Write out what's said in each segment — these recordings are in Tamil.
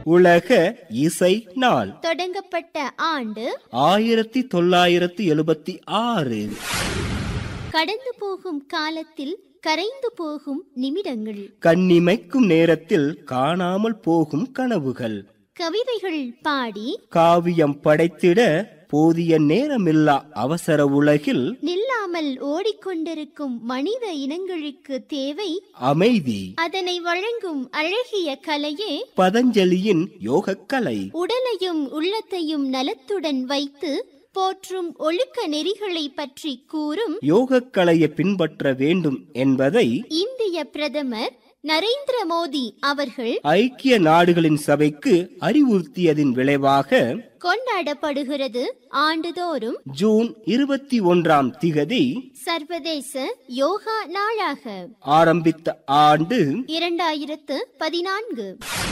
உலக இசை நாள் தொடங்கப்பட்ட ஆண்டு ஆயிரத்தி தொள்ளாயிரத்தி எழுபத்தி ஆறு கடந்து போகும் காலத்தில் கரைந்து போகும் நிமிடங்கள் கண்ணிமைக்கும் நேரத்தில் காணாமல் போகும் கனவுகள் கவிதைகள் பாடி காவியம் படைத்திட போதிய நேரமில்லா அவசர உலகில் நில்லாமல் ஓடிக்கொண்டிருக்கும் மனித இனங்களுக்கு தேவை அமைதி அதனை வழங்கும் அழகிய கலையே பதஞ்சலியின் யோகக்கலை உடலையும் உள்ளத்தையும் நலத்துடன் வைத்து போற்றும் ஒழுக்க நெறிகளை பற்றி கூறும் யோகக்கலையை பின்பற்ற வேண்டும் என்பதை இந்திய பிரதமர் நரேந்திர மோடி அவர்கள் ஐக்கிய நாடுகளின் சபைக்கு அறிவுறுத்தியதின் விளைவாக கொண்டாடப்படுகிறது ஆண்டுதோறும் ஜூன் இருபத்தி ஒன்றாம் திகதி சர்வதேச யோகா நாளாக ஆரம்பித்த ஆண்டு இரண்டாயிரத்து பதினான்கு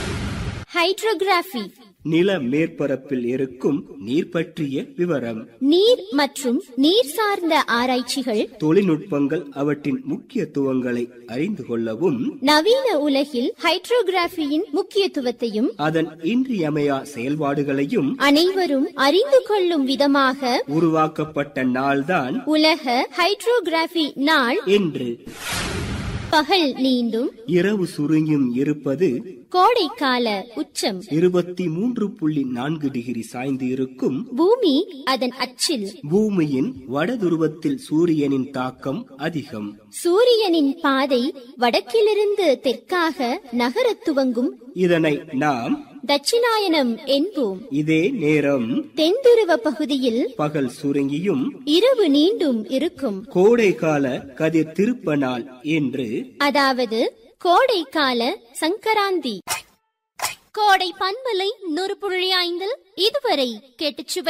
ஹைட்ரோகிராஃபி நில மேற்பரப்பில் இருக்கும் நீர் பற்றிய விவரம் நீர் மற்றும் நீர் சார்ந்த ஆராய்ச்சிகள் தொழில்நுட்பங்கள் அவற்றின் முக்கியத்துவங்களை அறிந்து கொள்ளவும் நவீன உலகில் ஹைட்ரோகிராஃபியின் முக்கியத்துவத்தையும் அதன் இன்றியமையா செயல்பாடுகளையும் அனைவரும் அறிந்து கொள்ளும் விதமாக உருவாக்கப்பட்ட நாள்தான் உலக ஹைட்ரோகிராஃபி நாள் என்று பகல் நீண்டும் இரவு சுருங்கியும் இருப்பது கோடைக்கால உச்சம் இருபத்தி மூன்று புள்ளி நான்கு டிகிரி சாய்ந்து இருக்கும் பூமி அதன் அச்சில் பூமியின் வடதுருவத்தில் சூரியனின் தாக்கம் அதிகம் சூரியனின் பாதை வடக்கிலிருந்து தெற்காக நகரத் துவங்கும் இதனை நாம் தட்சிணாயனம் என்போம் இதே நேரம் தென்துருவ பகுதியில் பகல் சுருங்கியும் இரவு நீண்டும் இருக்கும் கோடைகால கதிர் திருப்ப நாள் என்று அதாவது கோடைக்கால சங்கராந்தி கோடை பண்பலை நூறு புள்ளி ஐந்தில் இதுவரை கேட்டுச் சுவை